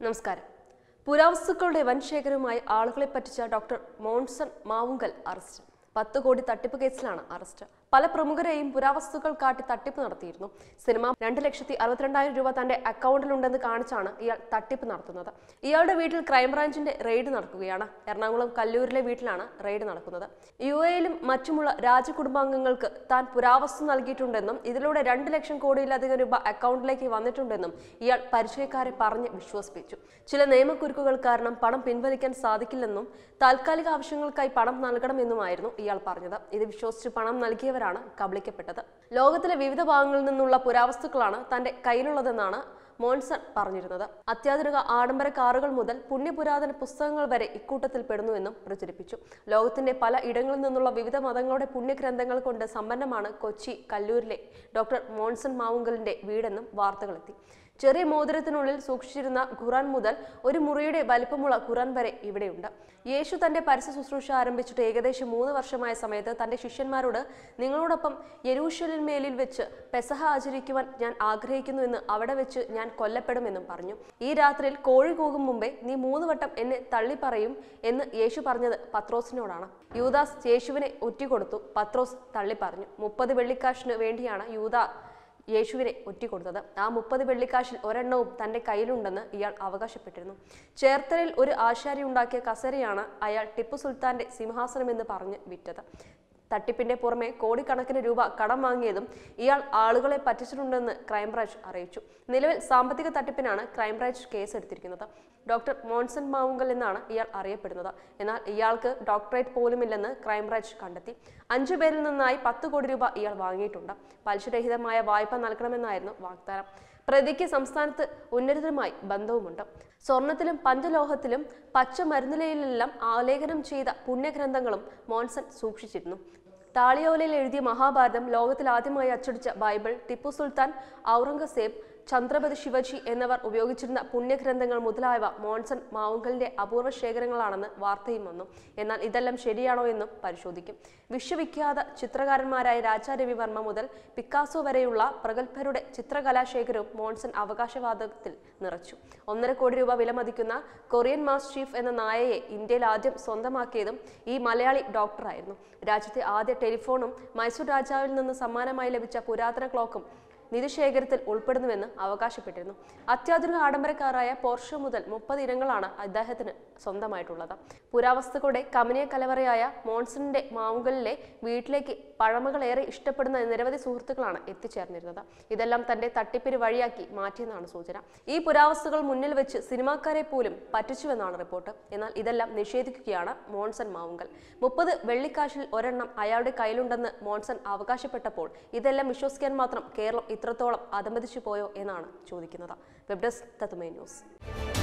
നമസ്കാരം പുരാവസ്തുക്കളുടെ വൻ ശേഖരവുമായി ആളുകളെ പറ്റിച്ച ഡോക്ടർ മോൺസൺ മാവുങ്കൽ അറസ്റ്റ് പത്ത് കോടി തട്ടിപ്പ് കേസിലാണ് അറസ്റ്റ് പല പ്രമുഖരെയും പുരാവസ്തുക്കൾ കാട്ടി തട്ടിപ്പ് നടത്തിയിരുന്നു സിനിമ രണ്ട് ലക്ഷത്തി അറുപത്തിരണ്ടായിരം രൂപ തന്റെ അക്കൗണ്ടിലുണ്ടെന്ന് കാണിച്ചാണ് ഇയാൾ തട്ടിപ്പ് നടത്തുന്നത് ഇയാളുടെ വീട്ടിൽ ക്രൈംബ്രാഞ്ചിന്റെ റെയ്ഡ് നടക്കുകയാണ് എറണാകുളം കല്ലൂരിലെ വീട്ടിലാണ് റെയ്ഡ് നടക്കുന്നത് യു എയിലും മറ്റുമുള്ള രാജകുടുംബാംഗങ്ങൾക്ക് താൻ പുരാവസ്തു നൽകിയിട്ടുണ്ടെന്നും ഇതിലൂടെ രണ്ട് ലക്ഷം കോടിയിലധികം രൂപ അക്കൗണ്ടിലേക്ക് വന്നിട്ടുണ്ടെന്നും ഇയാൾ പരിചയക്കാരെ പറഞ്ഞ് വിശ്വസിപ്പിച്ചു ചില നിയമക്കുരുക്കുകൾ കാരണം പണം പിൻവലിക്കാൻ സാധിക്കില്ലെന്നും താൽക്കാലിക ആവശ്യങ്ങൾക്കായി പണം നൽകണമെന്നുമായിരുന്നു ഇയാൾ പറഞ്ഞത് ഇത് വിശ്വസിച്ച് പണം നൽകിയവരാണ് കബളിക്കപ്പെട്ടത് ലോകത്തിലെ വിവിധ ഭാഗങ്ങളിൽ നിന്നുള്ള പുരാവസ്തുക്കളാണ് തന്റെ കയ്യിലുള്ളതെന്നാണ് മോൺസൺ പറഞ്ഞിരുന്നത് അത്യാധുനിക ആഡംബര കാറുകൾ മുതൽ പുണ്യപുരാതന പുസ്തകങ്ങൾ വരെ ഇക്കൂട്ടത്തിൽ പെടുന്നുവെന്നും പ്രചരിപ്പിച്ചു ലോകത്തിന്റെ പല ഇടങ്ങളിൽ നിന്നുള്ള വിവിധ മതങ്ങളുടെ പുണ്യഗ്രന്ഥങ്ങൾ കൊണ്ട് സമ്പന്നമാണ് കൊച്ചി കല്ലൂരിലെ ഡോക്ടർ മോൺസൺ മാവുങ്കലിന്റെ വീടെന്നും വാർത്തകളെത്തി ചെറിയ മോതിരത്തിനുള്ളിൽ സൂക്ഷിച്ചിരുന്ന ഖുറാൻ മുതൽ ഒരു മുറിയുടെ വലിപ്പമുള്ള ഖുറാൻ വരെ ഇവിടെയുണ്ട് യേശു തന്റെ പരസ്യ ശുശ്രൂഷ ആരംഭിച്ചിട്ട് ഏകദേശം മൂന്ന് വർഷമായ സമയത്ത് തന്റെ ശിഷ്യന്മാരോട് നിങ്ങളോടൊപ്പം യെരൂഷലിന്മേലിൽ വെച്ച് പെസഹ ആചരിക്കുവാൻ ഞാൻ ആഗ്രഹിക്കുന്നുവെന്ന് അവിടെ വെച്ച് ഞാൻ കൊല്ലപ്പെടുമെന്നും പറഞ്ഞു ഈ രാത്രിയിൽ കോഴി കൂകും മുമ്പേ നീ മൂന്ന് വട്ടം എന്നെ തള്ളി പറയും എന്ന് യേശു പറഞ്ഞത് പത്രോസിനോടാണ് യൂദാസ് യേശുവിനെ ഒറ്റിക്കൊടുത്തു പത്രോസ് തള്ളി പറഞ്ഞു മുപ്പത് വെള്ളിക്കാശിന് വേണ്ടിയാണ് യൂദാ യേശുവിനെ ഒറ്റിക്കൊടുത്തത് ആ മുപ്പത് വെള്ളിക്കാശിൽ ഒരെണ്ണവും തന്റെ കയ്യിലുണ്ടെന്ന് ഇയാൾ അവകാശപ്പെട്ടിരുന്നു ചേർത്തലയിൽ ഒരു ആശാരി ഉണ്ടാക്കിയ കസരയാണ് അയാൾ ടിപ്പു സുൽത്താന്റെ സിംഹാസനമെന്ന് പറഞ്ഞ് വിറ്റത് തട്ടിപ്പിന്റെ പുറമെ കോടിക്കണക്കിന് രൂപ കടം വാങ്ങിയതും ഇയാൾ ആളുകളെ പറ്റിച്ചിട്ടുണ്ടെന്ന് ക്രൈംബ്രാഞ്ച് അറിയിച്ചു നിലവിൽ സാമ്പത്തിക തട്ടിപ്പിനാണ് ക്രൈംബ്രാഞ്ച് കേസെടുത്തിരിക്കുന്നത് ഡോക്ടർ മോൺസൺ മാവുങ്കൽ എന്നാണ് ഇയാൾ അറിയപ്പെടുന്നത് എന്നാൽ ഇയാൾക്ക് ഡോക്ടറേറ്റ് പോലുമില്ലെന്ന് ക്രൈംബ്രാഞ്ച് കണ്ടെത്തി അഞ്ചു പേരിൽ നിന്നായി പത്ത് കോടി രൂപ ഇയാൾ വാങ്ങിയിട്ടുണ്ട് പലിശരഹിതമായ വായ്പ നൽകണമെന്നായിരുന്നു വാഗ്ദാനം പ്രതിക്ക് സംസ്ഥാനത്ത് ഉന്നതരുമായി ബന്ധവുമുണ്ട് സ്വർണത്തിലും പഞ്ചലോഹത്തിലും പച്ച മരുന്നിലയിലെല്ലാം ആലേഖനം ചെയ്ത പുണ്യഗ്രന്ഥങ്ങളും മോൺസൺ സൂക്ഷിച്ചിരുന്നു താളിയോലയിൽ എഴുതിയ മഹാഭാരതം ലോകത്തിൽ ആദ്യമായി അച്ചടിച്ച ബൈബിൾ ടിപ്പു സുൽത്താൻ ഔറംഗസേബ് ഛത്രപതി ശിവജി എന്നിവർ ഉപയോഗിച്ചിരുന്ന പുണ്യഗ്രന്ഥങ്ങൾ മുതലായവ മോൺസൺ മാവുങ്കലിന്റെ അപൂർവ ശേഖരങ്ങളാണെന്ന് വാർത്തയും വന്നു എന്നാൽ ഇതെല്ലാം ശരിയാണോ എന്നും പരിശോധിക്കും വിശ്വവിഖ്യാത ചിത്രകാരന്മാരായ രാജാ രവിവർമ്മ മുതൽ പിക്കാസോ വരെയുള്ള പ്രഗത്ഭരുടെ ചിത്രകലാശേഖരവും മോൺസൺ അവകാശവാദത്തിൽ നിറച്ചു ഒന്നര കോടി രൂപ വിലമതിക്കുന്ന കൊറിയൻ മാസ് ചീഫ് എന്ന നായയെ ഇന്ത്യയിൽ ആദ്യം സ്വന്തമാക്കിയതും ഈ മലയാളി ഡോക്ടറായിരുന്നു രാജ്യത്തെ ആദ്യ ടെലിഫോണും മൈസൂർ രാജാവിൽ നിന്ന് സമ്മാനമായി ലഭിച്ച പുരാതന ക്ലോക്കും നിധിശേഖരത്തിൽ ഉൾപ്പെടുന്നുവെന്ന് അവകാശപ്പെട്ടിരുന്നു അത്യാധുനിക ആഡംബരക്കാരായ പോർഷ മുതൽ മുപ്പത് ഇനങ്ങളാണ് അദ്ദേഹത്തിന് സ്വന്തമായിട്ടുള്ളത് പുരാവസ്തുക്കളുടെ കമനീയ കലവറയായ മോൺസണിന്റെ മാവുങ്കലിലെ വീട്ടിലേക്ക് പഴമകളേറെ ഇഷ്ടപ്പെടുന്ന നിരവധി സുഹൃത്തുക്കളാണ് എത്തിച്ചേർന്നിരുന്നത് ഇതെല്ലാം തന്റെ തട്ടിപ്പിന് വഴിയാക്കി മാറ്റിയെന്നാണ് സൂചന ഈ പുരാവസ്തുക്കൾ മുന്നിൽ വെച്ച് സിനിമാക്കാരെ പോലും പറ്റിച്ചുവെന്നാണ് റിപ്പോർട്ട് എന്നാൽ ഇതെല്ലാം നിഷേധിക്കുകയാണ് മോൺസൺ മാവുങ്കൽ മുപ്പത് വെള്ളിക്കാശിൽ ഒരെണ്ണം അയാളുടെ കയ്യിലുണ്ടെന്ന് മോൺസൺ അവകാശപ്പെട്ടപ്പോൾ ഇതെല്ലാം വിശ്വസിക്കാൻ മാത്രം കേരളം ഇത്രത്തോളം അധമതിച്ചു പോയോ എന്നാണ് ചോദിക്കുന്നത് വെബ് ഡെസ്ക് തത്തുമേ ന്യൂസ്